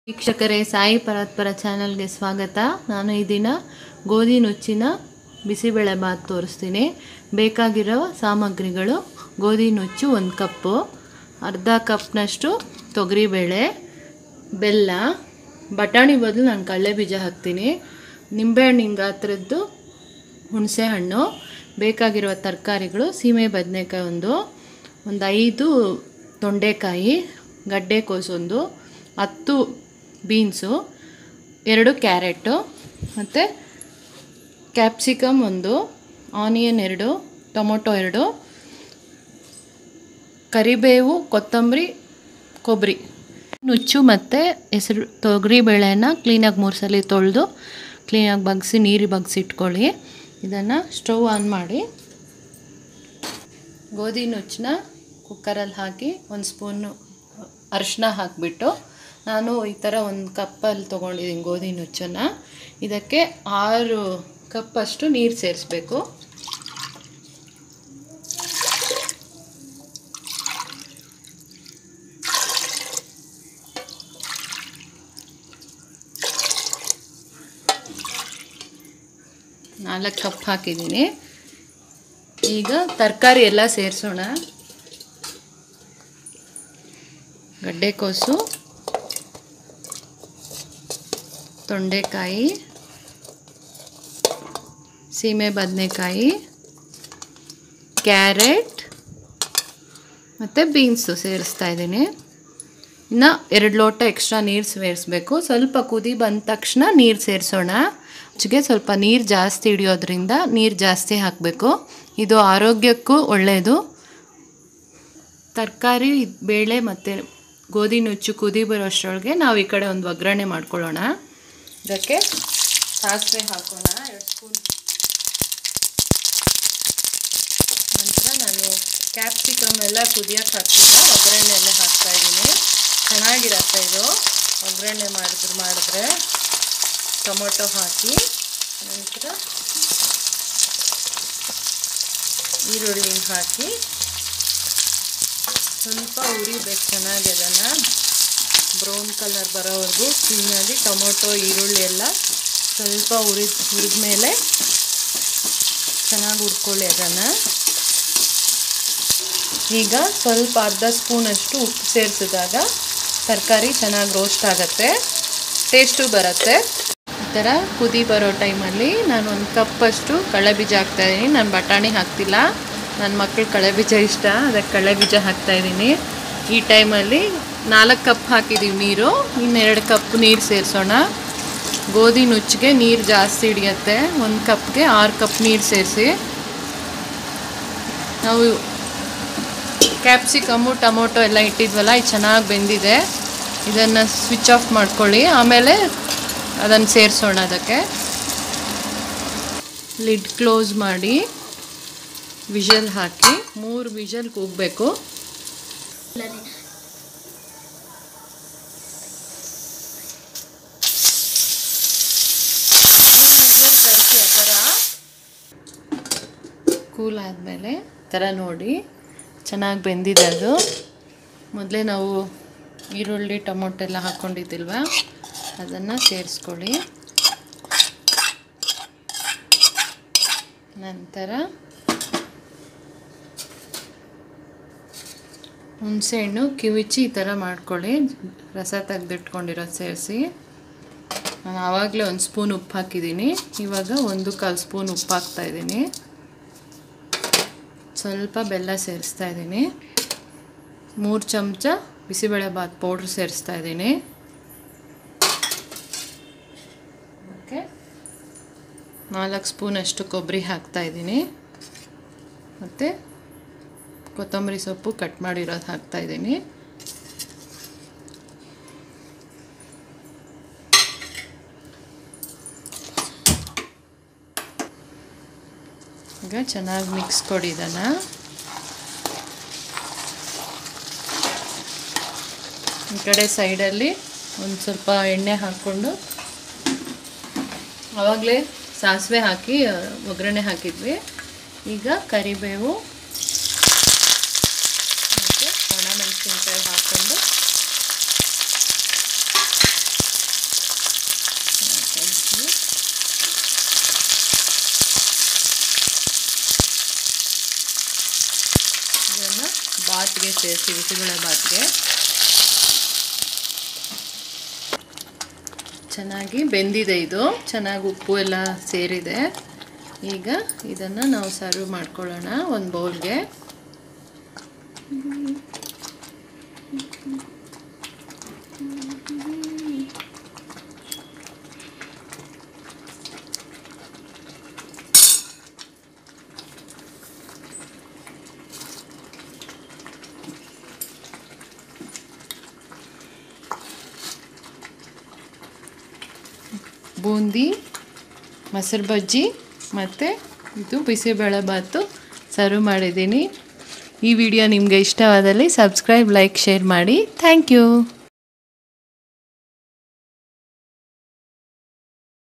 ವೀಕ್ಷಕರೇ ಸಾಯಿ ಪರಾತ್ಪರ ಚಾನಲ್ಗೆ ಸ್ವಾಗತ ನಾನು ಈ ದಿನ ಗೋಧಿ ನುಚ್ಚಿನ ಬಿಸಿಬೇಳೆ ಬಾತ್ ತೋರಿಸ್ತೀನಿ ಬೇಕಾಗಿರೋ ಸಾಮಗ್ರಿಗಳು ಗೋಧಿ ನುಚ್ಚು ಒಂದು ಕಪ್ಪು ಅರ್ಧ ಕಪ್ನಷ್ಟು ತೊಗರಿಬೇಳೆ ಬೆಲ್ಲ ಬಟಾಣಿ ಬದಲು ನಾನು ಕಡಲೆ ಬೀಜ ಹಾಕ್ತೀನಿ ನಿಂಬೆಹಣ್ಣಿನ ಗಾತ್ರದ್ದು ಹುಣಸೆ ಹಣ್ಣು ಬೇಕಾಗಿರುವ ತರಕಾರಿಗಳು ಸೀಮೆ ಬದನೆಕಾಯಿ ಒಂದು ಒಂದು ಐದು ತೊಂಡೆಕಾಯಿ ಗಡ್ಡೆಕೋಸು ಒಂದು ಹತ್ತು ಬೀನ್ಸು ಎರಡು ಕ್ಯಾರೆಟು ಮತ್ತು ಕ್ಯಾಪ್ಸಿಕಮ್ ಒಂದು ಆನಿಯನ್ ಎರಡು ಟೊಮೊಟೊ ಎರಡು ಕರಿಬೇವು ಕೊತ್ತಂಬರಿ ಕೊಬ್ಬರಿ ನುಚ್ಚು ಮತ್ತು ಹೆಸರು ತೊಗರಿ ಬೇಳೆನ ಕ್ಲೀನಾಗಿ ಮೂರು ಸಲ ತೊಳೆದು ಕ್ಲೀನಾಗಿ ಬಗ್ಸಿ ನೀರು ಬಗ್ಸಿ ಇಟ್ಕೊಳ್ಳಿ ಇದನ್ನು ಸ್ಟವ್ ಆನ್ ಮಾಡಿ ಗೋಧಿ ನುಚ್ಚನ್ನ ಕುಕ್ಕರಲ್ಲಿ ಹಾಕಿ ಒಂದು ಸ್ಪೂನು ಅರಿಶಿನ ಹಾಕಿಬಿಟ್ಟು ನಾನು ಈ ಥರ ಒಂದು ಕಪ್ಪಲ್ಲಿ ತೊಗೊಂಡಿದ್ದೀನಿ ಗೋಧಿ ನುಚ್ಚನ್ನು ಇದಕ್ಕೆ ಆರು ಕಪ್ಪಷ್ಟು ನೀರು ಸೇರಿಸ್ಬೇಕು ನಾಲ್ಕು ಕಪ್ ಹಾಕಿದ್ದೀನಿ ಈಗ ತರಕಾರಿ ಎಲ್ಲ ಸೇರಿಸೋಣ ಗಡ್ಡೆಕೋಸು ತೊಂಡೆಕಾಯಿ ಸೀಮೆ ಬದನೆಕಾಯಿ ಕ್ಯಾರೆಟ್ ಮತ್ತು ಬೀನ್ಸು ಸೇರಿಸ್ತಾ ಇದ್ದೀನಿ ಇನ್ನು ಎರಡು ಲೋಟ ಎಕ್ಸ್ಟ್ರಾ ನೀರು ಸೇರಿಸ್ಬೇಕು ಸ್ವಲ್ಪ ಕುದಿ ಬಂದ ತಕ್ಷಣ ನೀರು ಸೇರಿಸೋಣ ರುಚಿಗೆ ಸ್ವಲ್ಪ ನೀರು ಜಾಸ್ತಿ ಹಿಡಿಯೋದ್ರಿಂದ ನೀರು ಜಾಸ್ತಿ ಹಾಕಬೇಕು ಇದು ಆರೋಗ್ಯಕ್ಕೂ ಒಳ್ಳೆಯದು ತರಕಾರಿ ಬೇಳೆ ಮತ್ತು ಗೋಧಿ ನುಚ್ಚು ಕುದಿ ಬರೋಷ್ಟರೊಳಗೆ ನಾವು ಈ ಕಡೆ ಒಂದು ಒಗ್ಗರಣೆ ಮಾಡ್ಕೊಳ್ಳೋಣ ಇದಕ್ಕೆ ಸಾಸಿವೆ ಹಾಕೋಣ ಎರಡು ಸ್ಪೂನ್ ನಂತರ ನಾನು ಕ್ಯಾಪ್ಸಿಕಮ್ ಎಲ್ಲ ಕುದಿಯೋಕೆ ಹಾಕ್ತಿಲ್ಲ ಒಗ್ಗರಣೆ ಎಲ್ಲ ಹಾಕ್ತಾ ಇದ್ದೀನಿ ಚೆನ್ನಾಗಿರತ್ತೆ ಇದು ಒಗ್ಗರಣೆ ಮಾಡಿದ್ರೆ ಮಾಡಿದ್ರೆ ಟೊಮೊಟೊ ಹಾಕಿ ನಂತರ ಈರುಳ್ಳಿ ಹಾಕಿ ಸ್ವಲ್ಪ ಉರಿಬೇಕು ಚೆನ್ನಾಗಿ ಅದನ್ನು ಬ್ರೌನ್ ಕಲರ್ ಬರೋವರೆಗೂ ಕ್ಲೀನಾಗಿ ಟೊಮೊಟೊ ಈರುಳ್ಳಿ ಎಲ್ಲ ಸ್ವಲ್ಪ ಉರಿದ ಹುರಿದ ಮೇಲೆ ಚೆನ್ನಾಗಿ ಹುರ್ಕೊಳ್ಳಿ ಅದನ್ನು ಈಗ ಸ್ವಲ್ಪ ಅರ್ಧ ಸ್ಪೂನಷ್ಟು ಉಪ್ಪು ಸೇರಿಸಿದಾಗ ತರಕಾರಿ ಚೆನ್ನಾಗಿ ರೋಸ್ಟ್ ಆಗುತ್ತೆ ಟೇಸ್ಟು ಬರುತ್ತೆ ಈ ಥರ ಕುದಿ ಬರೋ ಟೈಮಲ್ಲಿ ನಾನು ಒಂದು ಕಪ್ಪಷ್ಟು ಕಡಲೆಬೀಜ ಹಾಕ್ತಾಯಿದ್ದೀನಿ ನಾನು ಬಟಾಣಿ ಹಾಕ್ತಿಲ್ಲ ನನ್ನ ಮಕ್ಕಳು ಕಡಲೆಬೀಜ ಇಷ್ಟ ಅದಕ್ಕೆ ಕಡಲೆಬೀಜ ಹಾಕ್ತಾಯಿದ್ದೀನಿ ಈ ಟೈಮಲ್ಲಿ ನಾಲ್ಕು ಕಪ್ ಹಾಕಿದ್ದೀವಿ ನೀರು ಇನ್ನೆರಡು ಕಪ್ ನೀರು ಸೇರಿಸೋಣ ಗೋಧಿ ನುಚ್ಚಿಗೆ ನೀರು ಜಾಸ್ತಿ ಹಿಡಿಯುತ್ತೆ ಒಂದು ಕಪ್ಗೆ ಆರು ಕಪ್ ನೀರು ಸೇರಿಸಿ ನಾವು ಕ್ಯಾಪ್ಸಿಕಮ್ಮು ಟೊಮೊಟೊ ಎಲ್ಲ ಇಟ್ಟಿದ್ವಲ್ಲ ಇದು ಚೆನ್ನಾಗಿ ಬೆಂದಿದೆ ಇದನ್ನು ಸ್ವಿಚ್ ಆಫ್ ಮಾಡ್ಕೊಳ್ಳಿ ಆಮೇಲೆ ಅದನ್ನು ಸೇರಿಸೋಣ ಅದಕ್ಕೆ ಲಿಡ್ ಕ್ಲೋಸ್ ಮಾಡಿ ವಿಷಲ್ ಹಾಕಿ ಮೂರು ವಿಷಲ್ ಕೂಗಬೇಕು ತರಿಸಿ ಆ ಥರ ಕೂಲ್ ಆದಮೇಲೆ ಥರ ನೋಡಿ ಚೆನ್ನಾಗಿ ಬೆಂದಿದೆ ಅದು ಮೊದಲೇ ನಾವು ಈರುಳ್ಳಿ ಟೊಮೊಟೊ ಎಲ್ಲ ಹಾಕ್ಕೊಂಡಿದ್ದಿಲ್ವ ಅದನ್ನು ಸೇರಿಸ್ಕೊಳ್ಳಿ ನಂತರ ಹುಣಸೆಹಣ್ಣು ಕಿವಿಚಿ ಈ ಥರ ಮಾಡ್ಕೊಳ್ಳಿ ರಸ ತೆಗೆದಿಟ್ಕೊಂಡಿರೋದು ಸೇರಿಸಿ ನಾನು ಆವಾಗಲೇ ಒಂದು ಸ್ಪೂನ್ ಉಪ್ಪು ಹಾಕಿದ್ದೀನಿ ಇವಾಗ ಒಂದು ಕಾಲು ಸ್ಪೂನ್ ಉಪ್ಪು ಹಾಕ್ತಾಯಿದ್ದೀನಿ ಸ್ವಲ್ಪ ಬೆಲ್ಲ ಸೇರಿಸ್ತಾ ಇದ್ದೀನಿ ಮೂರು ಚಮಚ ಬಿಸಿಬೇಳೆ ಬಾತ್ ಪೌಡ್ರ್ ಸೇರಿಸ್ತಾ ಇದ್ದೀನಿ ಓಕೆ ನಾಲ್ಕು ಸ್ಪೂನಷ್ಟು ಕೊಬ್ಬರಿ ಹಾಕ್ತಾ ಇದ್ದೀನಿ ಮತ್ತು ಕೊತ್ತಂಬರಿ ಸೊಪ್ಪು ಕಟ್ ಮಾಡಿರೋದು ಹಾಕ್ತಾ ಇದ್ದೀನಿ ಈಗ ಚೆನ್ನಾಗಿ ಮಿಕ್ಸ್ ಕೊಡಿ ಇದನ್ನು ಈ ಕಡೆ ಸೈಡಲ್ಲಿ ಒಂದು ಸ್ವಲ್ಪ ಎಣ್ಣೆ ಹಾಕ್ಕೊಂಡು ಆವಾಗಲೇ ಸಾಸಿವೆ ಹಾಕಿ ಒಗ್ಗರಣೆ ಹಾಕಿದ್ವಿ ಈಗ ಕರಿಬೇವು ಮತ್ತು ಒಣ ಮೆಣಸಿನ್ಕಾಯಿ ಹಾಕ್ಕೊಂಡು ಬಾತ್ಗೆ ಸೇರಿಸಿ ಬಿಸಿಬೇಳೆ ಬಾತ್ಗೆ ಚೆನ್ನಾಗಿ ಬೆಂದಿದೆ ಇದು ಚೆನ್ನಾಗಿ ಉಪ್ಪು ಎಲ್ಲ ಸೇರಿದೆ ಈಗ ಇದನ್ನು ನಾವು ಸರ್ವ್ ಮಾಡ್ಕೊಳ್ಳೋಣ ಒಂದು ಬೌಲ್ಗೆ ಬೂಂದಿ ಮೊಸರು ಬಜ್ಜಿ ಮತ್ತು ಇದು ಬಿಸಿಬೇಳೆ ಬಾತು ಸರ್ವ್ ಮಾಡಿದ್ದೀನಿ ಈ ವಿಡಿಯೋ ನಿಮಗೆ ಇಷ್ಟವಾದಲ್ಲಿ ಸಬ್ಸ್ಕ್ರೈಬ್ ಲೈಕ್ ಶೇರ್ ಮಾಡಿ ಥ್ಯಾಂಕ್ ಯು